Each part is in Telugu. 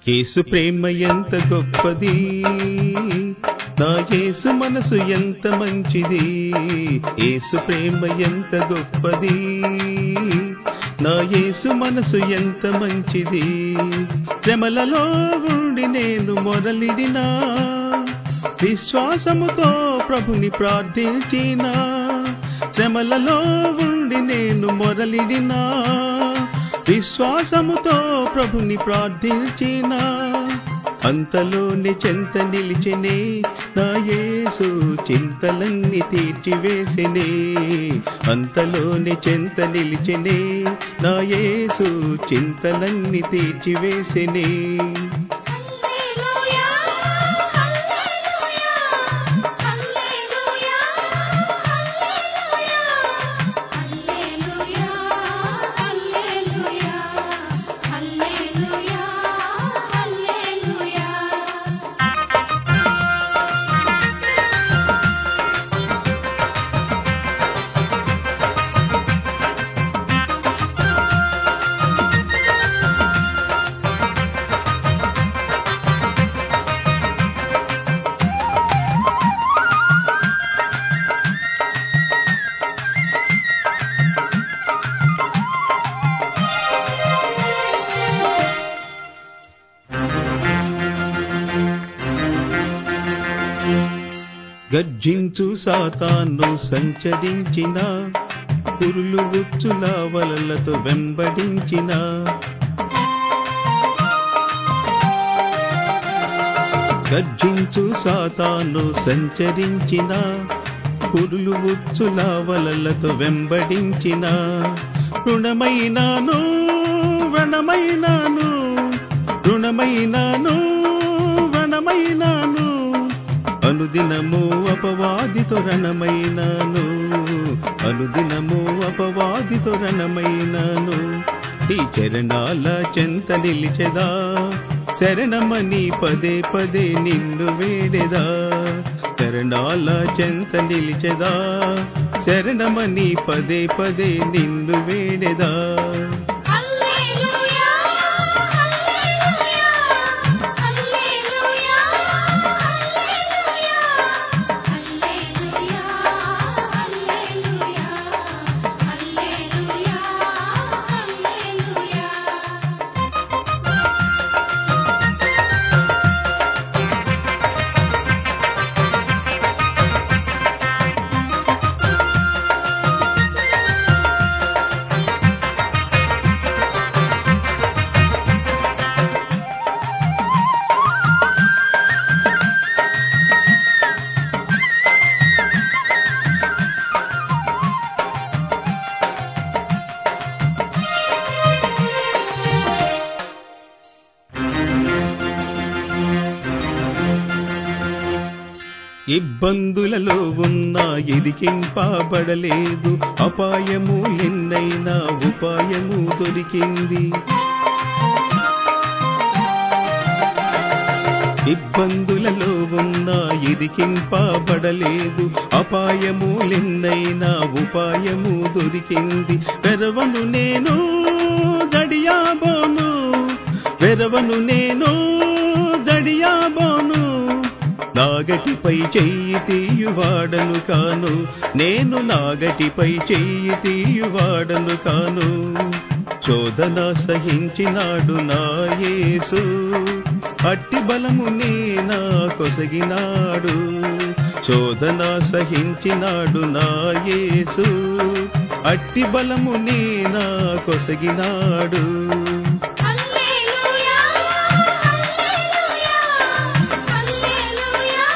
యేసు ప్రేమ ఎంత గొప్పది నా యేసు మనసు ఎంత మంచిది యేసు ప్రేమ ఎంత గొప్పది నా యేసు మనసు ఎంత మంచిది శ్రమలలో ఉండి నేను మొరలిడినా విశ్వాసముతో ప్రభుని ప్రార్థించిన శ్రమలలో ఉండి నేను మొరలిడినా విశ్వాసముతో ప్రభుని ప్రార్థించిన అంతలోని చెంత నిలిచినే నా యేసు చింతలన్నీ తీర్చివేసినే అంతలోని చెంత నిలిచినే నా యేసు చింతలన్నీ తీర్చివేసినే హల్లెలూయా హల్లెలూయా హల్లెలూయా హల్లెలూయా హల్లెలూయా హల్లెలూయా హల్లెలూయా గర్జించు సాతాను సంచరించిన పురులు ఉచ్చుల వలలతో వెంబడించిన గర్జించు సాతాను సంచరించిన పురులు ఉచ్చుల వలలతో వెంబడించిన రుణమైనాను వ్రణమైనాను రుణమైనాను వ్రణమైనాను అనుదినము అపవాదితో రణమైనాను అనుదినము అపవాదితో రణమైనాను ఈ చరణాల చెంత నిలిచెదా శరణమని పదే పదే నిన్ను వేడెదా చరణాల చెంత నిలిచెదా శరణమని పదే పదే నిన్ను వేడెదా హల్లెలూయా హల్లెలూయా హల్లెలూయా హల్లెలూయా హల్లెలూయా హల్లెలూయా హల్లెలూయా ఇబ్బందులలో ఉన్నా ఎదికింపబడలేదు అపాయము ఎన్నైనా ఉపాయము దొరికింది ఇబ్బందులలో ఉన్నా ఎదికింపబడలేదు అపాయములెన్నైనా ఉపాయము దొరికింది వెరవను నేను దడియాబోను వెరవను నేను దడియాబోను నాగటిపై చెయ్యి తీయువాడను కాను నేను నాగటిపై చెయ్యి తీయువాడను కాను శోధన సహించినాడు నా యేసు అట్టి బలము నా కొసగినాడు శోధన సహించినాడు నా యేసు అట్టి బలము నా కొసగినాడు హల్లెలూయా హల్లెలూయా హల్లెలూయా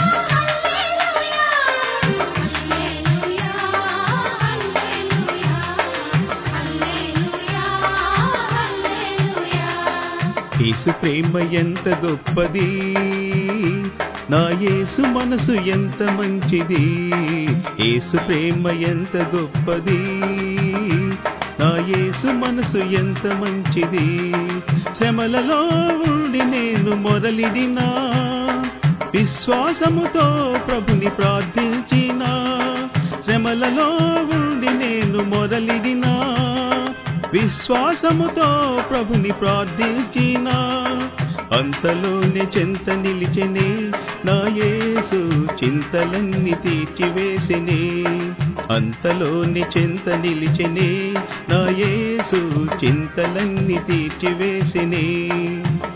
హల్లెలూయా హల్లెలూయా హల్లెలూయా హల్లెలూయా యేసు ప్రేమ ఎంత గొప్పది నా యేసు మనసు ఎంత మంచిది యేసు ప్రేమ ఎంత గొప్పది నా యేసు మనసు ఎంత మంచిది శ్రమలలో ఉండి నేను మొరలిడినా విశ్వాసముతో ప్రభుని ప్రార్థించిన శ్రమలలో ఉండి నేను మొరలిడినా విశ్వాసముతో ప్రభుని ప్రార్థించిన అంతలోనే చెంత నిలిచెనే నా యేసు చింతలన్నీ తీర్చివేసెనే అంతలోని చెంత నిలిచెనే నా యేసు చింతలన్నీ తీర్చివేసెనే